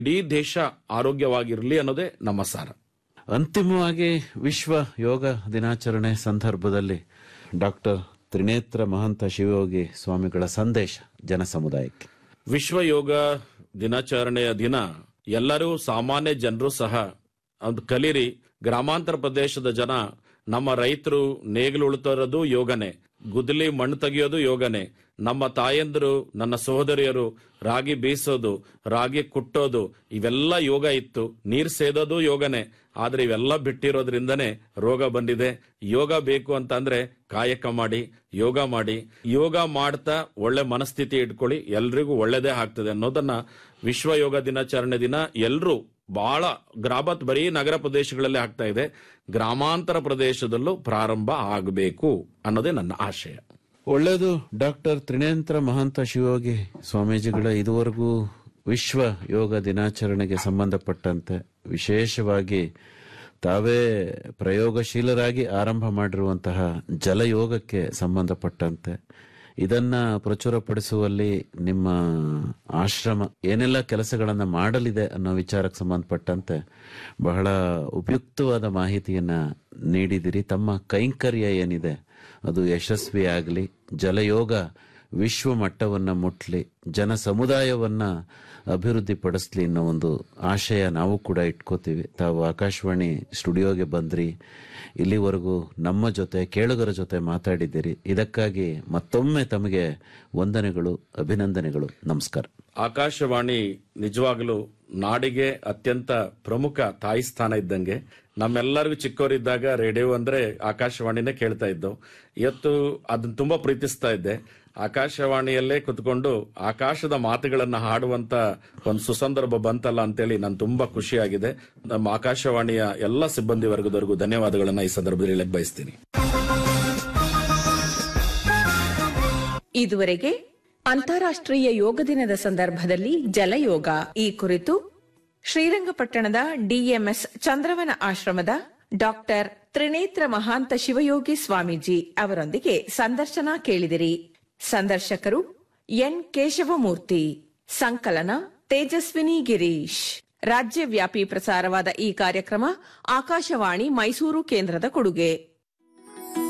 ಇಡೀ ದೇಶ ಆರೋಗ್ಯವಾಗಿರಲಿ ಅನ್ನೋದೇ ನಮ್ಮ ಸಾರ ಅಂತಿಮವಾಗಿ ವಿಶ್ವ ಯೋಗ ದಿನಾಚರಣೆ ಸಂದರ್ಭದಲ್ಲಿ ಡಾಕ್ಟರ್ ತ್ರಿನೇತ್ರ ಮಹಂತ ಶಿವಯೋಗಿ ಸ್ವಾಮಿಗಳ ಸಂದೇಶ ಜನ ಸಮುದಾಯಕ್ಕೆ ವಿಶ್ವ ಯೋಗ ದಿನಾಚರಣೆಯ ದಿನ ಎಲ್ಲರೂ ಸಾಮಾನ್ಯ ಜನರು ಸಹ ಅದು ಕಲೀರಿ ಗ್ರಾಮಾಂತರ ಪ್ರದೇಶದ ಜನ ನಮ್ಮ ರೈತರು ನೇಗಿಲು ಉಳುತ್ತಿರೋದು ಯೋಗನೆ ಗುದ್ದಲಿ ಮಣ್ಣು ತೆಗೆಯೋದು ಯೋಗನೆ ನಮ್ಮ ತಾಯಂದಿರು ನನ್ನ ಸಹೋದರಿಯರು ರಾಗಿ ಬೀಸೋದು ರಾಗಿ ಕುಟ್ಟೋದು ಇವೆಲ್ಲ ಯೋಗ ಇತ್ತು ನೀರ್ ಸೇದೋದು ಯೋಗನೆ ಆದ್ರೆ ಇವೆಲ್ಲ ಬಿಟ್ಟಿರೋದ್ರಿಂದನೇ ರೋಗ ಬಂದಿದೆ ಯೋಗ ಬೇಕು ಅಂತ ಅಂದ್ರೆ ಕಾಯಕ ಮಾಡಿ ಯೋಗ ಮಾಡಿ ಯೋಗ ಮಾಡ್ತಾ ಒಳ್ಳೆ ಮನಸ್ಥಿತಿ ಇಟ್ಕೊಳ್ಳಿ ಎಲ್ರಿಗೂ ಒಳ್ಳೇದೇ ಆಗ್ತದೆ ಅನ್ನೋದನ್ನ ವಿಶ್ವ ಯೋಗ ದಿನಾಚರಣೆ ದಿನ ಎಲ್ರೂ ಬಹಳ ಗ್ರಾಮತ್ ಬರೀ ನಗರ ಪ್ರದೇಶಗಳಲ್ಲಿ ಆಗ್ತಾ ಇದೆ ಗ್ರಾಮಾಂತರ ಪ್ರದೇಶದಲ್ಲೂ ಪ್ರಾರಂಭ ಆಗಬೇಕು ಅನ್ನೋದೇ ನನ್ನ ಆಶಯ ಒಳ್ಳೆಯದು ಡಾಕ್ಟರ್ ತ್ರಿನೇತ್ರ ಮಹಂತ ಶಿವಯೋಗಿ ಸ್ವಾಮೀಜಿಗಳ ಇದುವರೆಗೂ ವಿಶ್ವ ಯೋಗ ದಿನಾಚರಣೆಗೆ ಸಂಬಂಧಪಟ್ಟಂತೆ ವಿಶೇಷವಾಗಿ ತಾವೇ ಪ್ರಯೋಗಶೀಲರಾಗಿ ಆರಂಭ ಮಾಡಿರುವಂತಹ ಜಲಯೋಗಕ್ಕೆ ಸಂಬಂಧಪಟ್ಟಂತೆ ಇದನ್ನ ಪ್ರಚುರಪಡಿಸುವಲ್ಲಿ ನಿಮ್ಮ ಆಶ್ರಮ ಏನೆಲ್ಲ ಕೆಲಸಗಳನ್ನ ಮಾಡಲಿದೆ ಅನ್ನೋ ವಿಚಾರಕ್ಕೆ ಸಂಬಂಧಪಟ್ಟಂತೆ ಬಹಳ ಉಪಯುಕ್ತವಾದ ಮಾಹಿತಿಯನ್ನ ನೀಡಿದಿರಿ ತಮ್ಮ ಕೈಂಕರ್ಯ ಏನಿದೆ ಅದು ಯಶಸ್ವಿಯಾಗಲಿ ಜಲಯೋಗ ವಿಶ್ವ ಮಟ್ಟವನ್ನ ಮುಟ್ಲಿ ಜನ ಸಮುದಾಯವನ್ನ ಅಭಿವೃದ್ಧಿಪಡಿಸ್ಲಿ ಅನ್ನೋ ಒಂದು ಆಶಯ ನಾವು ಕೂಡ ಇಟ್ಕೋತೀವಿ ತಾವು ಆಕಾಶವಾಣಿ ಸ್ಟುಡಿಯೋಗೆ ಬಂದ್ರಿ ಇಲ್ಲಿವರೆಗೂ ನಮ್ಮ ಜೊತೆ ಕೇಳುಗರ ಜೊತೆ ಮಾತಾಡಿದ್ದೀರಿ ಇದಕ್ಕಾಗಿ ಮತ್ತೊಮ್ಮೆ ತಮಗೆ ವಂದನೆಗಳು ಅಭಿನಂದನೆಗಳು ನಮಸ್ಕಾರ ಆಕಾಶವಾಣಿ ನಿಜವಾಗಲೂ ನಾಡಿಗೆ ಅತ್ಯಂತ ಪ್ರಮುಖ ತಾಯಿ ಸ್ಥಾನ ಇದ್ದಂಗೆ ನಮ್ಮೆಲ್ಲರಿಗೂ ಚಿಕ್ಕವರಿದ್ದಾಗ ರೇಡಿಯೋ ಅಂದ್ರೆ ಆಕಾಶವಾಣಿನೇ ಕೇಳ್ತಾ ಇದ್ದವು ಇವತ್ತು ಅದನ್ನ ತುಂಬಾ ಪ್ರೀತಿಸ್ತಾ ಇದ್ದೆ ಆಕಾಶವಾಣಿಯಲ್ಲೇ ಕುತ್ಕೊಂಡು ಆಕಾಶದ ಮಾತುಗಳನ್ನ ಹಾಡುವಂತ ಒಂದು ಸುಸಂದರ್ಭ ಬಂತಲ್ಲ ಅಂತೇಳಿ ನಾನು ತುಂಬಾ ಖುಷಿಯಾಗಿದೆ ನಮ್ಮ ಆಕಾಶವಾಣಿಯ ಎಲ್ಲ ಸಿಬ್ಬಂದಿ ವರ್ಗದವರೆಗೂ ಧನ್ಯವಾದಗಳನ್ನ ಈ ಸಂದರ್ಭದಲ್ಲಿ ಹೇಳಕ್ ಬಯಸ್ತೀನಿ ಇದುವರೆಗೆ ಅಂತಾರಾಷ್ಟ್ರೀಯ ಯೋಗ ದಿನದ ಸಂದರ್ಭದಲ್ಲಿ ಜಲಯೋಗ ಈ ಕುರಿತು ಶ್ರೀರಂಗಪಟ್ಟಣದ ಡಿಎಂಎಸ್ ಚಂದ್ರವನ ಆಶ್ರಮದ ಡಾಕ್ಟರ್ ತ್ರಿನೇತ್ರ ಮಹಾಂತ ಶಿವಯೋಗಿ ಸ್ವಾಮೀಜಿ ಅವರೊಂದಿಗೆ ಸಂದರ್ಶನ ಕೇಳಿದಿರಿ ಸಂದರ್ಶಕರು ಎನ್ ಕೇಶವಮೂರ್ತಿ ಸಂಕಲನ ತೇಜಸ್ವಿನಿ ಗಿರೀಶ್ ರಾಜ್ಯವ್ಯಾಪಿ ಪ್ರಸಾರವಾದ ಈ ಕಾರ್ಯಕ್ರಮ ಆಕಾಶವಾಣಿ ಮೈಸೂರು ಕೇಂದ್ರದ ಕೊಡುಗೆ